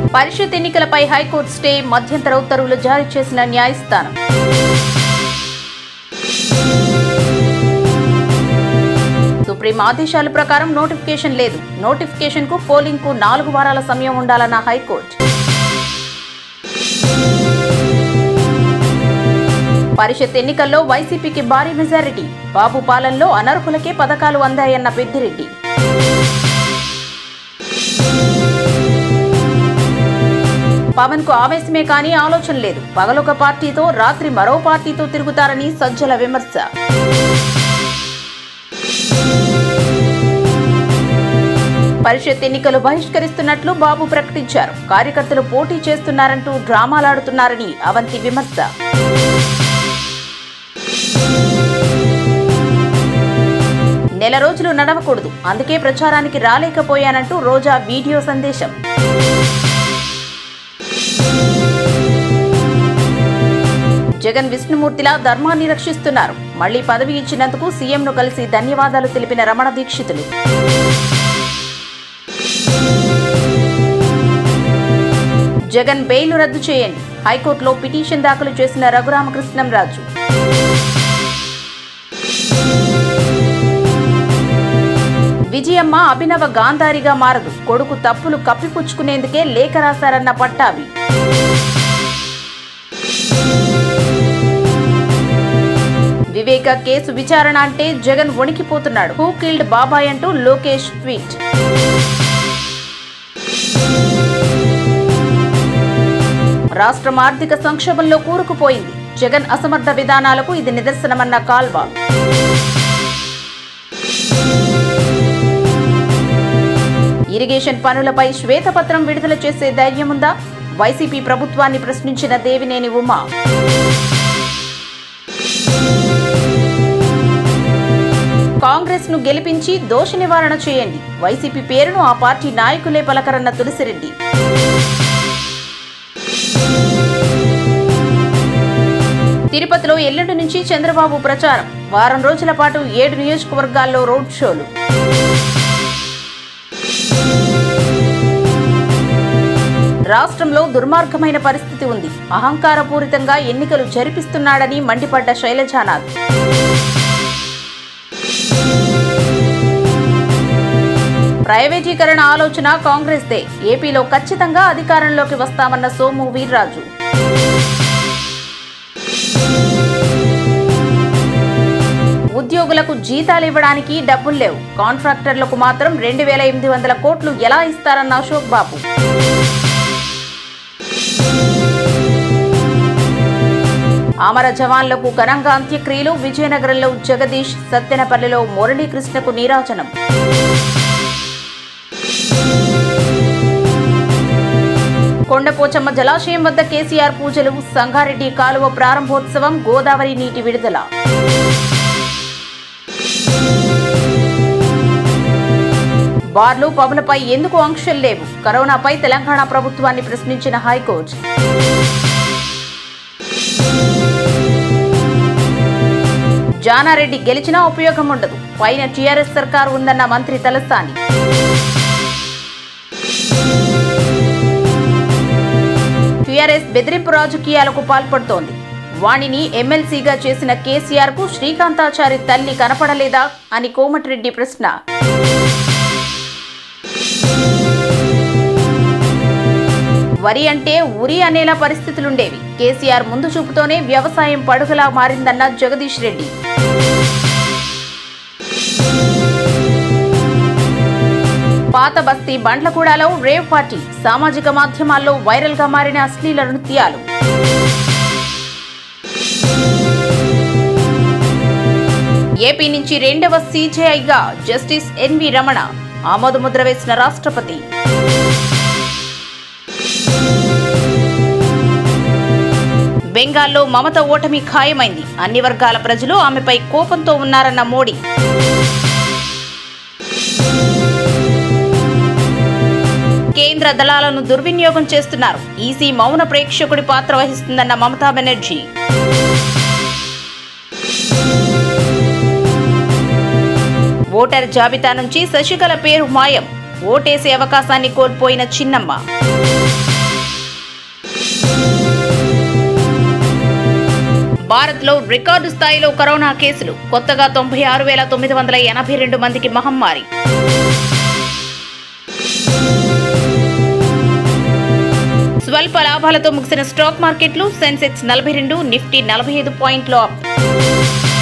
పరిషత్ ఎన్నికలపై high court stay మధ్యంతర ఉత్తర్వులు జారీ చేసిన న్యాయస్థానం సుప్రీం ఆదేశాల ప్రకారం నోటిఫికేషన్ లేదు నోటిఫికేషన్ కు పోలింగ్ కు నాలుగు వారాల సమయం ఉండాలన్న హైకోర్టు పరిషత్ ఎన్నికల్లో వైసీపీకి భారీ మెజారిటీ బాబు పాలనలో అనర్హులకే పథకాలు అందాయన్న పెద్దిరెడ్డి పవన్ కు ఆవేశమే కానీ ఆలోచన లేదు పగలొక పార్టీతో రాత్రి మరో పార్టీతో తిరుగుతారని సజ్జల విమర్శ పరిషత్ ఎన్నికలు బహిష్కరిస్తున్నట్లు బాబు ప్రకటించారు కార్యకర్తలు పోటీ చేస్తున్నారంటూ డ్రామాలాడుతున్నారని అవంతి విమర్శ నెల రోజులు నడవకూడదు అందుకే ప్రచారానికి రాలేకపోయానంటూ రోజా వీడియో సందేశం జగన్ విష్ణుమూర్తిలా ధర్మాన్ని రక్షిస్తున్నారు మళ్లీ పదవి ఇచ్చినందుకు సీఎంను కలిసి ధన్యవాదాలు తెలిపిన రమణ దీక్షితులు జగన్ బెయిల్ రద్దు చేయండి హైకోర్టులో పిటిషన్ దాఖలు చేసిన రఘురామకృష్ణంరాజు విజయమ్మ అభినవ గాంధారిగా మారదు కొడుకు తప్పులు కప్పిపుచ్చుకునేందుకే లేఖ రాశారన్న పట్టాభి వివేక కేసు విచారణ అంటే జగన్ వణికిపోతున్నాడు హూ కిల్డ్ బాబాయ్ అంటూ లోకేష్ ట్వీట్ రాష్ట్రం ఆర్థిక సంక్షోభంలో కూరుకుపోయింది జగన్ అసమర్థ విధానాలకు ఇది నిదర్శనమన్న కాల్వా ఇరిగేషన్ పనులపై శ్వేతపత్రం విడుదల చేసే ధైర్యముందా వైసీపీ ప్రభుత్వాన్ని ప్రశ్నించిన దేవినేని ఉమా కాంగ్రెస్ ను గెలిపించి దోష నివారణ చేయండి వైసీపీ పేరును ఆ పార్టీ నాయకులే పలకరన్న తులసిరెడ్డి తిరుపతిలో ఎల్లుండి నుంచి చంద్రబాబు ప్రచారం వారం రోజుల పాటు ఏడు నియోజకవర్గాల్లో రోడ్ షోలు రాష్ట్రంలో దుర్మార్గమైన పరిస్థితి ఉంది అహంకారపూరితంగా ఎన్నికలు జరిపిస్తున్నాడని మండిపడ్డ శైలజానాథ్ ప్రైవేటీకరణ ఆలోచన కాంగ్రెస్దే ఏపీలో ఖచ్చితంగా అధికారంలోకి వస్తామన్న సోము వీర్రాజు ఉద్యోగులకు జీతాలు ఇవ్వడానికి డబ్బులు లేవు కాంట్రాక్టర్లకు మాత్రం రెండు వేల ఎనిమిది వందల కోట్లు ఎలా ఇస్తారన్న అశోక్ బాబు అమర జవాన్లకు ఘనంగా అంత్యక్రియలు విజయనగరంలో జగదీష్ సత్తెనపల్లిలో మురళీకృష్ణకు నీరాజనం కొండపోచమ్మ జలాశయం వద్ద కేసీఆర్ పూజలు సంగారెడ్డి కాలువ ప్రారంభోత్సవం గోదావరి నీటి విడుదల బార్లు పబులపై ఎందుకు ఆంక్షలు లేవు కరోనాపై తెలంగాణ ప్రభుత్వాన్ని ప్రశ్నించిన హైకోర్టు జానారెడ్డి గెలిచినా ఉపయోగం ఉండదు పైన టీఆర్ఎస్ సర్కార్ ఉందన్న మంత్రి తలసాని టీఆర్ఎస్ బెదిరింపు రాజకీయాలకు పాల్పడుతోంది వాణిని ఎమ్మెల్సీగా చేసిన కేసీఆర్ కు శ్రీకాంతాచారి తల్లి కనపడలేదా అని కోమటిరెడ్డి ప్రశ్న వరి అంటే ఉరి అనేలా పరిస్థితులుండేవి కేసీఆర్ ముందు చూపుతోనే వ్యవసాయం పడుగులా మారిందన్న జగదీష్ రెడ్డి పాత బస్తీ బండ్లగూడలో రేవ్ పార్టీ సామాజిక మాధ్యమాల్లో వైరల్ గా మారిన అశ్లీల నృత్యాలు ఏపీ నుంచి రెండవ సీజేఐగా జస్టిస్ ఎన్వి రమణ ఆమోదముద్ర వేసిన రాష్ట్రపతి బెంగాల్లో మమత ఓటమి ఖాయమైంది అన్ని వర్గాల ప్రజలు ఆమెపై కోపంతో ఉన్నారన్న మోడీ కేంద్ర దళాలను దుర్వినియోగం చేస్తున్నారు ఈసీ మౌన ప్రేక్షకుడి పాత్ర వహిస్తుందన్న మమతా బెనర్జీ ఓటర్ జాబితా నుంచి శశికళ పేరు మాయం ఓటేసే అవకాశాన్ని కోల్పోయిన చిన్నమ్మ భారత్లో రికార్డు స్థాయిలో కరోనా కేసులు కొత్తగా తొంభై ఆరు వేల తొమ్మిది వందల ఎనభై రెండు మందికి మహమ్మారి స్వల్ప లాభాలతో ముగిసిన స్టాక్ మార్కెట్లు సెన్సెక్స్ నలభై రెండు నిఫ్టీ నలభై ఐదు పాయింట్లు అప్